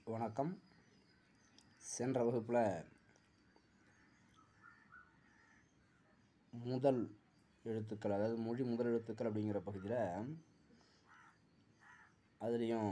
வணக்கம் சென்ற வகுப்பில் முதல் எழுத்துக்கள் அதாவது மொழி முதல் எழுத்துக்கள் அப்படிங்கிற பகுதியில் அதுலேயும்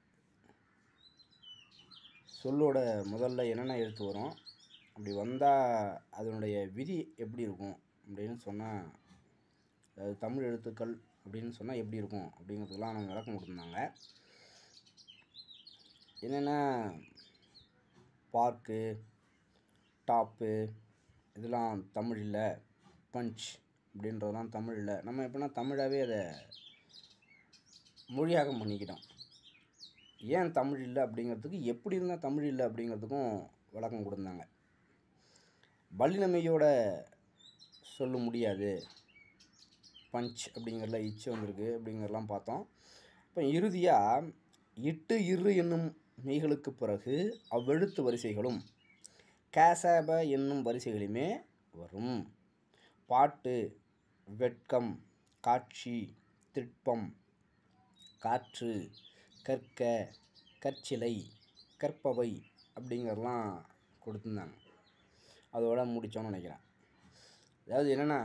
சொல்லோட முதல்ல என்னென்ன எழுத்து வரும் அப்படி வந்தால் அதனுடைய விதி எப்படி இருக்கும் அப்படின்னு சொன்னால் அதாவது தமிழ் எழுத்துக்கள் அப்படின்னு சொன்னால் எப்படி இருக்கும் அப்படிங்கிறதுக்கெல்லாம் நம்ம விளக்கம் கொடுத்துருந்தாங்க என்னென்னா பார்க்கு டாப்பு இதெல்லாம் தமிழ் இல்லை பஞ்ச் அப்படின்றதெல்லாம் தமிழ் இல்லை நம்ம எப்படின்னா தமிழாகவே அதை மொழியாக்கம் பண்ணிக்கிட்டோம் ஏன் தமிழ் இல்லை அப்படிங்கிறதுக்கு எப்படி இருந்தால் தமிழ் இல்லை அப்படிங்கிறதுக்கும் விளக்கம் கொடுத்தாங்க வல்லினமையோட சொல்ல முடியாது பஞ்ச் அப்படிங்கிறதுல இச்சு வந்திருக்கு அப்படிங்கிறதெல்லாம் பார்த்தோம் இப்போ இறுதியாக இட்டு இரு என்னும் மெய்களுக்கு பிறகு அவ்வெழுத்து வரிசைகளும் கேசப என்னும் வரிசைகளுமே வரும் பாட்டு வெட்கம் காட்சி திட்பம் காற்று கற்க கற்சிலை கற்பவை அப்படிங்கிறதெல்லாம் கொடுத்துருந்தாங்க அதோட முடித்தோன்னு நினைக்கிறேன் அதாவது என்னென்னா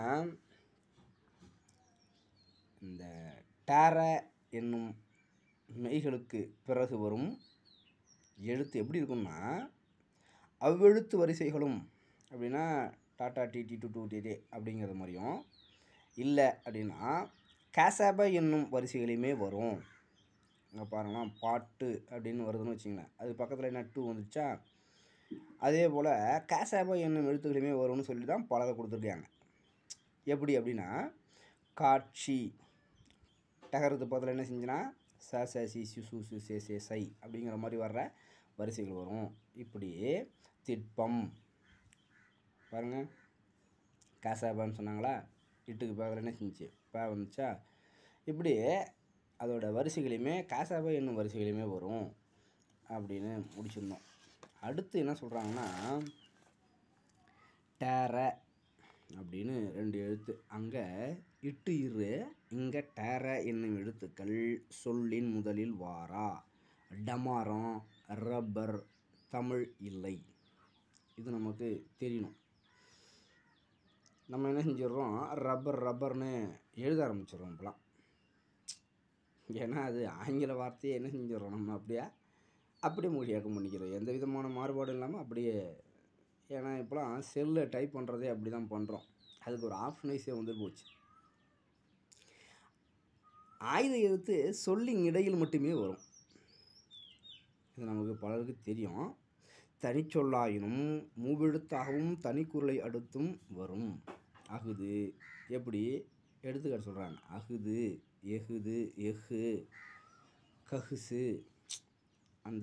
இந்த டேர என்னும் மெய்களுக்கு பிறகு வரும் எழுத்து எப்படி இருக்கும்னா அவ்வெழுத்து வரிசைகளும் அப்படின்னா டாட்டா டி டி டு டூ டி டே அப்படிங்கிற மாதிரியும் இல்லை அப்படின்னா கேசாப என்னும் வரிசைகளையுமே வரும் இங்கே பாருங்களேன் பாட்டு அப்படின்னு வருதுன்னு வச்சிங்களேன் அது பக்கத்தில் என்ன டூ வந்துச்சா அதே போல் கேசாபா என்னும் எழுத்துக்களையுமே வரும்னு சொல்லி தான் பலரை கொடுத்துருக்காங்க எப்படி அப்படின்னா காட்சி டகரத்து பக்கத்தில் என்ன செஞ்சுன்னா ச ச சி சு சு சு சே சே சை அப்படிங்கிற மாதிரி வர்ற வரிசைகள் வரும் இப்படி திட்பம் பாருங்கள் காசாபான்னு சொன்னாங்களா இட்டுக்கு பக்கத்தில் என்ன செஞ்சுச்சு பா வந்துச்சா இப்படி அதோட வரிசைகளையுமே காசாபா என்னும் வரிசைகளையுமே வரும் அப்படின்னு முடிச்சிருந்தோம் அடுத்து என்ன சொல்கிறாங்கன்னா டேர அப்படின்னு ரெண்டு எழுத்து அங்கே இட்டு இரு இங்கே டேர என்னும் எழுத்துக்கள் சொல்லின் முதலில் வாரா டமாரம் ரப்பர் தமிழ் இல்லை இது நமக்கு தெரியணும் நம்ம என்ன செஞ்சிடுறோம் ரப்பர் ரப்பர்னு எழுத ஆரம்பிச்சிடுறோம் இப்போலாம் ஏன்னா அது ஆங்கில வார்த்தையை என்ன செஞ்சிடறோம் நம்ம அப்படியே அப்படியே மொழியாக்கம் பண்ணிக்கிறோம் எந்த விதமான மாறுபாடும் இல்லாமல் அப்படியே ஏன்னா இப்போலாம் செல்லில் டைப் பண்ணுறதே அப்படி தான் பண்ணுறோம் அதுக்கு ஒரு ஆப்ஷனைஸே வந்து போச்சு ஆயுத எழுத்து சொல்லின் இடையில் மட்டுமே வரும் இது நமக்கு பலருக்கு தெரியும் தனிச்சொல்லாயினும் மூவெழுத்தாகவும் தனிக்குறளை அடுத்தும் வரும் அகுது எப்படி எடுத்துக்காட்டு சொல்கிறாங்க அகுது எகுது எஃகு ககுசு அந்த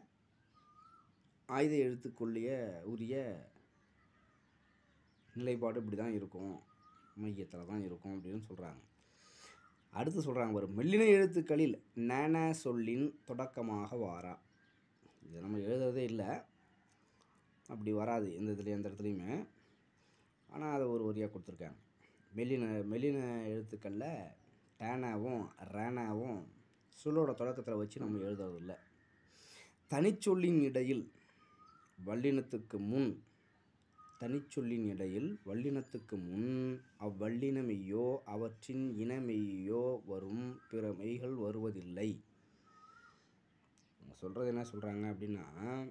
ஆயுத எழுத்துக்குள்ளேய உரிய நிலைப்பாடு இப்படி தான் இருக்கும் மையத்தில் தான் இருக்கும் அப்படின்னு சொல்கிறாங்க அடுத்து சொல்கிறாங்க ஒரு மெல்லின எழுத்துக்களில் நேன சொல்லின் தொடக்கமாக வாரா இது நம்ம எழுதுறதே இல்லை அப்படி வராது எந்த இதுலேயும் எந்த இடத்துலையுமே ஆனால் அதை ஒரு வரியாக கொடுத்துருக்காங்க மெல்லின மெல்லின எழுத்துக்களில் டேனாவும் ரேனாவும் சொல்லோட தொடக்கத்தில் வச்சு நம்ம எழுதுறது இல்லை தனிச்சொல்லின் இடையில் வல்லினத்துக்கு முன் தனிச்சொல்லின் இடையில் வல்லினத்துக்கு முன் அவ்வல்லினமெய்யோ அவற்றின் இனமெய்யோ வரும் பிற மெய்கள் வருவதில்லை சொல்கிறது என்ன சொல்கிறாங்க அப்படின்னா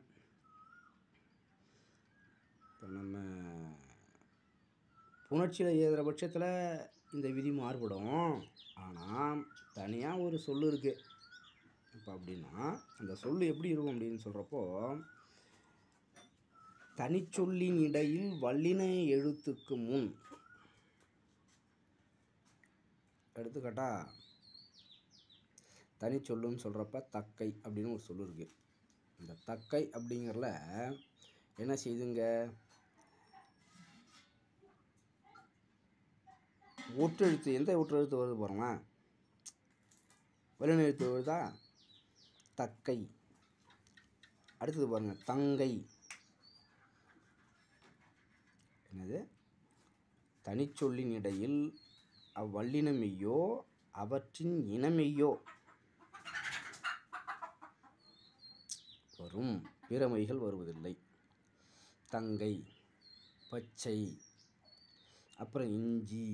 இப்போ நம்ம புணர்ச்சியில் எழுதுகிற பட்சத்தில் இந்த விதி மாறுபடும் ஆனால் தனியாக ஒரு சொல் இருக்குது இப்போ அப்படின்னா அந்த சொல் எப்படி இருக்கும் அப்படின்னு சொல்கிறப்போ தனிச்சொல்லின் இடையில் வல்லின எழுத்துக்கு முன் எடுத்துக்காட்டா தனிச்சொல்லுன்னு சொல்கிறப்ப தக்கை அப்படின்னு ஒரு சொல் இருக்குது இந்த தக்கை அப்படிங்கிறல என்ன செய்யுதுங்க ஒற்றெழுத்து எந்த ஒற்றெழுத்து வருது பாருங்களேன் வல்லின எழுத்து வருதா தக்கை அடுத்தது பாருங்கள் தங்கை என்னது தனிச்சொல்லின் இடையில் அவ்வல்லினமெய்யோ அவற்றின் இனமெய்யோ வரும் பிறமைகள் வருவதில்லை தங்கை பச்சை அப்புறம் இஞ்சி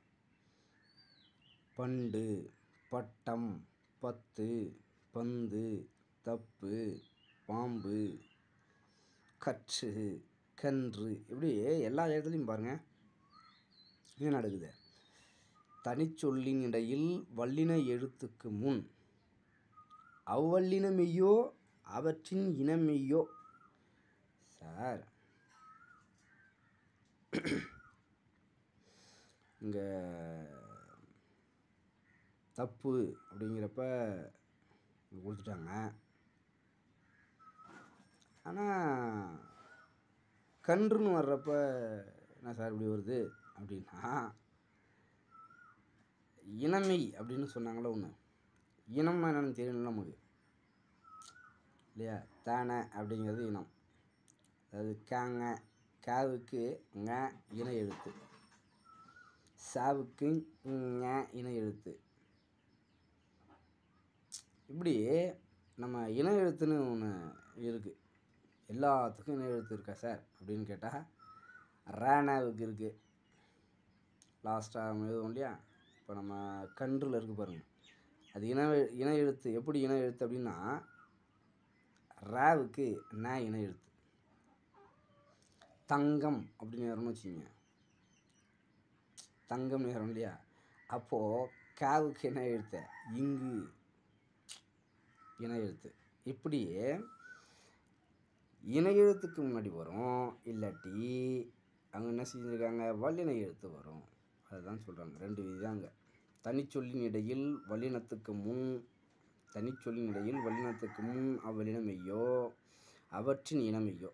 பண்டு பட்டம் பத்து பந்து தப்பு பாம்பு கற்று கன்று இப்படி எல்லா இடத்துலையும் பாருங்கள் என்ன நடக்குது தனிச்சொல்லின் இடையில் வல்லின எழுத்துக்கு முன் அவ்வல்லின மெய்யோ அவற்றின் இனம் மெய்யோ சார் இங்கே தப்பு அப்படிங்கிறப்ப இங்க கொடுத்துட்டாங்க ஆனால் கன்றுன்னு வர்றப்ப என்ன சார் இப்படி வருது அப்படின்னா இனமை அப்படின்னு சொன்னாங்களே ஒன்று இனம்னா என்னன்னு தெரியல நமக்கு இல்லையா தானே அப்படிங்கிறது இனம் அதாவது கேங்க கேவுக்கு ங இன எழுத்து சாவுக்கு ஞ இன எழுத்து இப்படி நம்ம இன எழுத்துன்னு ஒன்று இருக்குது எல்லாத்துக்கும் இன எழுத்து இருக்கா சார் அப்படின்னு கேட்டால் ரேனாவுக்கு இருக்குது லாஸ்ட்டாக எழுதுவோம் இல்லையா இப்போ நம்ம கன்றில் இருக்கு பாருங்கள் அது இன எழு- இன எழுத்து எப்படி இன எழுத்து அப்படின்னா ராவுக்கு ந இன எழுத்து தங்கம் அப்படின்னு வரணும்னு வச்சுக்கோங்க தங்கம் நேரம் இல்லையா அப்போது காவுக்கு என்ன எழுத்து இங்கு இன எழுத்து இப்படி இன எழுத்துக்கு முன்னாடி வரும் இல்லாட்டி அவங்க என்ன செஞ்சுருக்காங்க வல்லின எழுத்து வரும் அதுதான் சொல்கிறாங்க ரெண்டு விதாங்க தனிச்சொல்லின் இடையில் வல்லினத்துக்கு முன் தனிச்சொல்லின் இடையில் வல்லினத்துக்கு முன் அவ்வல்லினமையோ அவற்றின் இனமையோ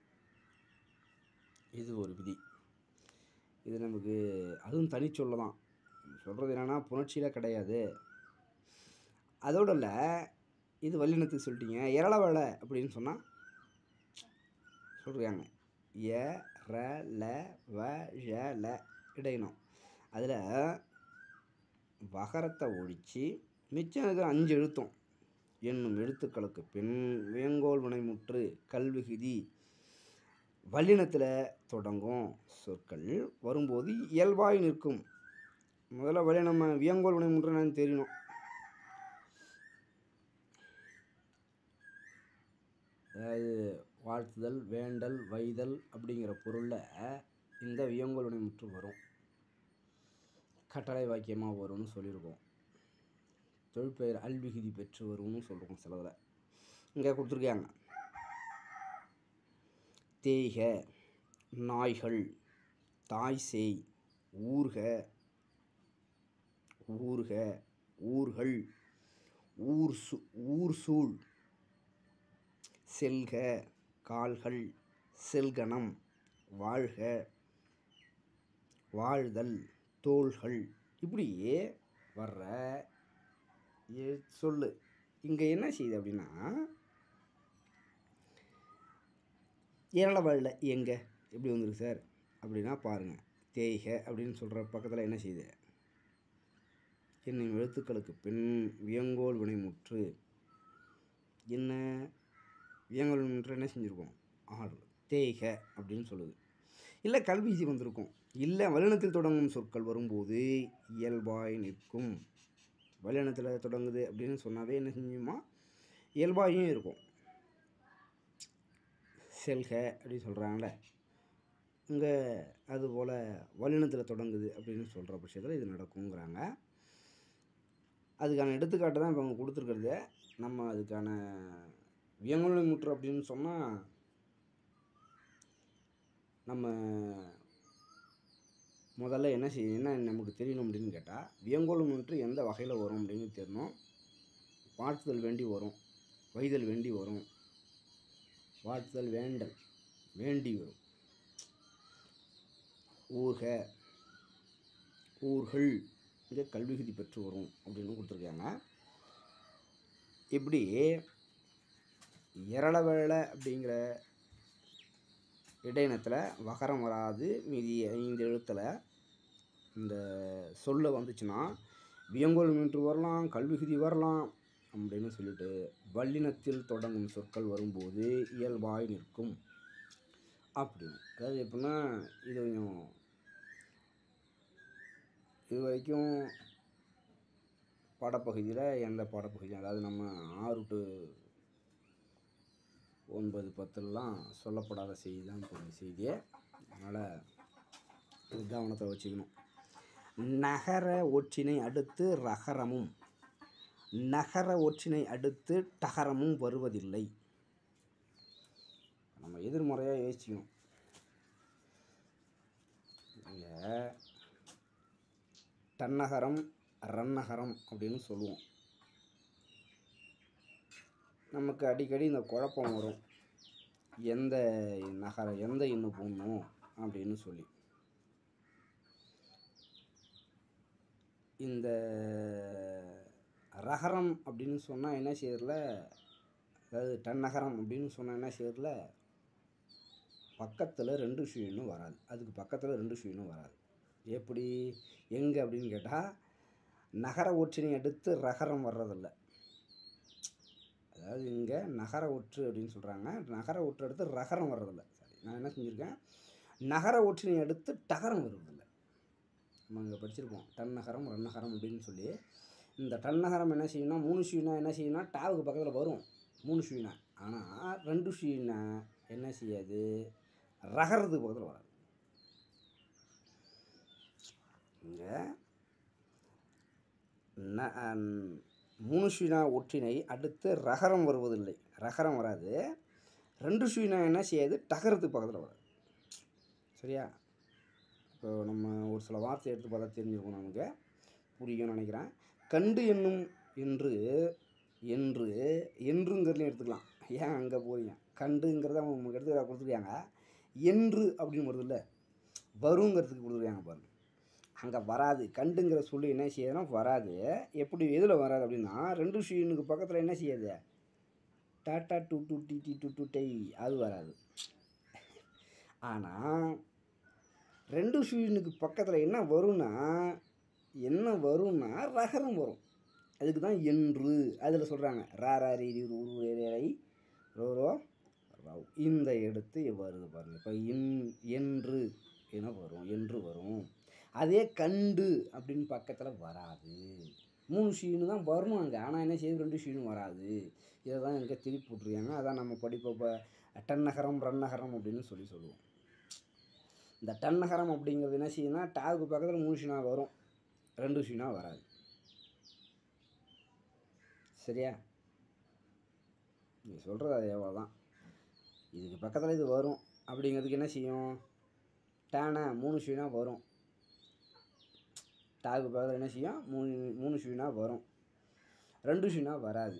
இது ஒரு விதி இது நமக்கு அதுவும் தனிச்சொல்ல தான் சொல்கிறது என்னென்னா புணர்ச்சியில் கிடையாது அதோட இல்லை இது வல்லினத்துக்கு சொல்லிட்டீங்க எரள வேலை அப்படின்னு சொன்னால் சொல்கிறாங்க எ ர ல வ ழ ல இடையினம் அதில் வகரத்தை ஒழித்து மிச்சம் இருக்கிற அஞ்சு எழுத்தும் என்னும் எழுத்துக்களுக்கு பின் வேங்கோல் வினைமுற்று கல்விகுதி வல்லினத்தில் தொடங்கும் சொற்கள் வரும்போது இயல்பாய் நிற்கும் முதல்ல வழி நம்ம வியங்கோல் வினைமுற்று என்னன்னு தெரியணும் அதாவது வாழ்த்துதல் வேண்டல் வைதல் அப்படிங்கிற பொருளில் இந்த வியங்கோல் வினைமுற்று வரும் கட்டளை வாக்கியமாக வரும்னு சொல்லியிருக்கோம் தொழிற்பெயர் அல்விகுதி பெற்று வரும்னு சொல்கிறோம் சிலதில் இங்கே கொடுத்துருக்காங்க தேய்க நாய்கள் தாய் சேய் ஊர்க ஊர்க ஊர்கள் ஊர் சு ஊர் சூழ் செல்க கால்கள் செல்கணம் வாழ்க வாழ்தல் தோள்கள் இப்படியே வர்ற எ- சொல்லு இங்கே என்ன செய்யுது அப்படின்னா ஏரளவாழில் எங்கே எப்படி வந்திருக்கு சார் அப்படின்னா பாருங்கள் தேய்க அப்படின்னு சொல்கிற பக்கத்தில் என்ன செய்யுது என்னும் எழுத்துக்களுக்கு பின் வியங்கோல் வினைமுற்று என்ன வியங்கோல் வினைமுற்று என்ன செஞ்சுருக்கோம் ஆறு தேய்க அப்படின்னு சொல்லுது இல்லை கல்வீசி வந்திருக்கும் இல்லை வல்லினத்தில் தொடங்கும் சொற்கள் வரும்போது இயல்பாய் நிற்கும் வல்லினத்தில் தொடங்குது அப்படின்னு சொன்னாவே என்ன செஞ்சுமா இயல்பாயும் இருக்கும் செல்க அப்படின்னு சொல்கிறாங்களே இங்கே அதுபோல் வல்லினத்தில் தொடங்குது அப்படின்னு சொல்கிற பட்சத்தில் இது நடக்குங்கிறாங்க அதுக்கான எடுத்துக்காட்டு தான் இப்போ அவங்க கொடுத்துருக்குறது நம்ம அதுக்கான வியங்குழி முற்று அப்படின்னு சொன்னால் நம்ம முதல்ல என்ன செய்ய என்ன நமக்கு தெரியணும் அப்படின்னு கேட்டால் வியங்கோல் முற்று எந்த வகையில் வரும் அப்படின்னு தெரியணும் வாழ்த்துதல் வேண்டி வரும் வைதல் வேண்டி வரும் வாழ்த்துதல் வேண்டல் வேண்டி வரும் ஊர்க ஊர்கள் இங்கே கல்விகுதி பெற்று வரும் அப்படின்னு கொடுத்துருக்காங்க இப்படி இரளவேளை அப்படிங்கிற இடையினத்தில் வகரம் வராது மீதி ஐந்து எழுத்தில் இந்த சொல்ல வந்துச்சுன்னா வியங்கோல் மீன்று வரலாம் கல்விகுதி வரலாம் அப்படின்னு சொல்லிட்டு வல்லினத்தில் தொடங்கும் சொற்கள் வரும்போது இயல்பாய் நிற்கும் அப்படின்னு அதாவது எப்படின்னா இது கொஞ்சம் இது வரைக்கும் பாடப்பகுதியில் எந்த பகுதியும் அதாவது நம்ம ஆறு டு ஒன்பது பத்துலலாம் சொல்லப்படாத செய்தி தான் இப்போ இந்த செய்தியே அதனால் இது கவனத்தை வச்சுக்கணும் நகர ஒற்றினை அடுத்து ரகரமும் நகர ஒற்றினை அடுத்து டகரமும் வருவதில்லை நம்ம எதிர்மறையாக யோசிக்கணும் இங்கே டன்னகரம் ரன்னகரம் அப்படின்னு சொல்லுவோம் நமக்கு அடிக்கடி இந்த குழப்பம் வரும் எந்த நகரம் எந்த இன்னு போடணும் அப்படின்னு சொல்லி இந்த ரகரம் அப்படின்னு சொன்னால் என்ன செய்யறதுல அதாவது டன்னகரம் அப்படின்னு சொன்னால் என்ன செய்யறதுல பக்கத்தில் ரெண்டு ஷூனும் வராது அதுக்கு பக்கத்தில் ரெண்டு ஷூனும் வராது எப்படி எங்கே அப்படின்னு கேட்டால் நகர ஒற்றினை அடுத்து ரகரம் வர்றதில்ல அதாவது இங்கே நகர ஒற்று அப்படின்னு சொல்கிறாங்க நகர ஒற்று அடுத்து ரகரம் வர்றதில்ல சரி நான் என்ன செஞ்சுருக்கேன் நகர ஒற்றினை அடுத்து டகரம் வருவதில்லை நம்ம இங்கே படிச்சிருப்போம் டன்னகரம் ரன்னகரம் அப்படின்னு சொல்லி இந்த டன்னகரம் என்ன செய்யணும்னா மூணு ஷூனா என்ன செய்யணும்னா டாவுக்கு பக்கத்தில் வரும் மூணு ஷூனா ஆனால் ரெண்டு ஷூனா என்ன செய்யாது ரகரத்துக்கு பக்கத்தில் வராது இங்கே ந அன்- மூணு ஷூனா ஒற்றினை அடுத்து ரகரம் வருவதில்லை ரகரம் வராது ரெண்டு ஷூனா என்ன செய்யாது டகரத்துக்கு பக்கத்தில் வராது சரியா இப்போ நம்ம ஒரு சில வார்த்தை எடுத்து பார்த்தா தெரிஞ்சிருக்கும் நமக்கு புரியும்னு நினைக்கிறேன் கண்டு என்னும் என்று என்று என்றுங்கிறதையும் எடுத்துக்கலாம் ஏன் அங்கே போறீங்க கண்டுங்கிறத அவங்க உங்களுக்கு எடுத்து கொடுத்துருக்காங்க என்று அப்படின்னு வருது இல்லை வருங்கிறதுக்கு கொடுத்துருக்காங்க பாருங்க அங்கே வராது கண்டுங்கிற சொல்லி என்ன செய்யுதுன்னா வராது எப்படி எதில் வராது அப்படின்னா ரெண்டு ஷீனுக்கு பக்கத்தில் என்ன செய்யாது டாட்டா டூ டூ டி டி டூ டூ டை அது வராது ஆனால் ரெண்டு ஷூனுக்கு பக்கத்தில் என்ன வரும்னா என்ன வரும்னா ரகரம் வரும் அதுக்கு தான் என்று அதில் சொல்கிறாங்க ரா ரா ரீ ரீ ரூ ரூ ரே ரே ரை ரோ ரோ ரவ் இந்த எடுத்து வருது பாருங்க இப்போ இன் என்று என வரும் என்று வரும் அதே கண்டு அப்படின்னு பக்கத்தில் வராது மூணு ஷீனு தான் வரணும் அங்கே ஆனால் என்ன செய்யுது ரெண்டு ஷீனும் வராது இதை தான் எங்கே திருப்பி விட்ருக்காங்க அதான் நம்ம படிப்போம் இப்போ டன்னகரம் ரன்னகரம் அப்படின்னு சொல்லி சொல்லுவோம் இந்த டன்னகரம் அப்படிங்கிறது என்ன செய்யுதுன்னா டாவுக்கு பக்கத்தில் மூணு ஷீனா வரும் ரெண்டு ஷீனா வராது சரியா நீ சொல்கிறது அது எவ்வளோ தான் இதுக்கு பக்கத்தில் இது வரும் அப்படிங்கிறதுக்கு என்ன செய்யும் டேனை மூணு ஷூனா வரும் டாக்கு பக்கத்தில் என்ன செய்யும் மூணு மூணு ஷூனா வரும் ரெண்டு ஷூனா வராது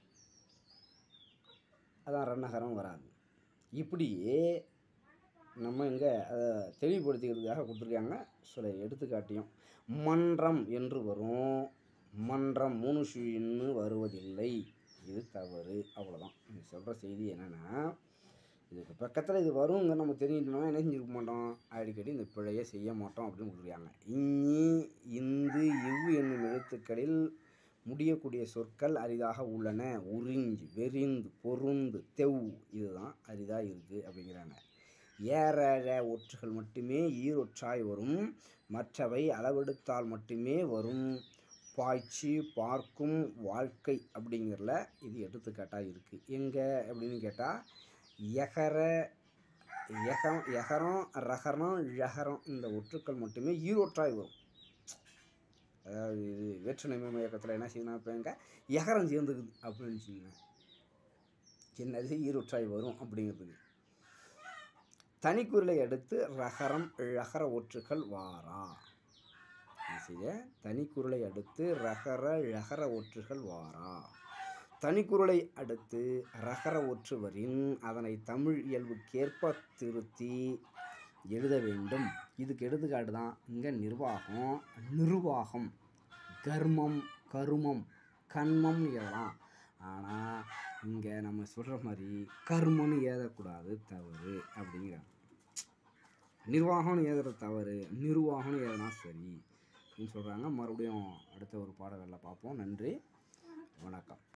அதான் ரன்னகரம் வராது இப்படியே நம்ம இங்கே அதை தெளிவுபடுத்திக்கிறதுக்காக கொடுத்துருக்காங்க சில எடுத்துக்காட்டியும் மன்றம் என்று வரும் மன்றம் மூணு ஷூன்னு வருவதில்லை இது தவறு அவ்வளோதான் நீ சொல்கிற செய்தி என்னென்னா இதுக்கு பக்கத்தில் இது வருங்க நம்ம தெரிஞ்சுட்டோம்னா என்ன செஞ்சுருக்க மாட்டோம் அடிக்கடி இந்த பிழையை செய்ய மாட்டோம் அப்படின்னு கொடுத்துருக்காங்க இஞ்சி இந்து இவ் என்னும் எழுத்துக்களில் முடியக்கூடிய சொற்கள் அரிதாக உள்ளன உறிஞ்சு வெறிந்து பொருந்து தெவ் இதுதான் அரிதாக இருக்குது அப்படிங்கிறாங்க ஏறழ ஒற்றுகள் மட்டுமே ஈரொற்றாய் வரும் மற்றவை அளவெடுத்தால் மட்டுமே வரும் பாய்ச்சி பார்க்கும் வாழ்க்கை அப்படிங்கிறதுல இது எடுத்துக்காட்டாக இருக்குது எங்கே அப்படின்னு கேட்டால் எகர எகம் எகரம் ரகரம் ழகரம் இந்த ஒற்றுக்கள் மட்டுமே ஈரோற்றாய் வரும் அதாவது இது வேற்றுமை இயக்கத்தில் என்ன செய்யணும் இப்போ எங்க எகரம் சேர்ந்துக்குது அப்படின்னு வச்சுக்கோங்க என்னது ஈரோற்றாய் வரும் அப்படிங்கிறதுக்கு தனிக்குறளை அடுத்து ரகரம் ழகர ஒற்றுகள் வாரா என்ன செய்ய தனிக்குறளை அடுத்து ரகர ழகர ஒற்றுகள் வாரா தனிக்குறளை அடுத்து ரகர ஒற்று வரின் அதனை தமிழ் இயல்புக்கேற்ப திருத்தி எழுத வேண்டும் இதுக்கு எடுத்துக்காட்டு தான் இங்கே நிர்வாகம் நிர்வாகம் கர்மம் கருமம் கண்மம் எழுதலாம் ஆனால் இங்கே நம்ம சொல்கிற மாதிரி கர்மம்னு எழுதக்கூடாது தவறு அப்படிங்கிறாங்க நிர்வாகம்னு எழுதுறது தவறு நிர்வாகம்னு எழுதுனா சரி அப்படின்னு சொல்கிறாங்க மறுபடியும் அடுத்த ஒரு பாடல்களில் பார்ப்போம் நன்றி வணக்கம்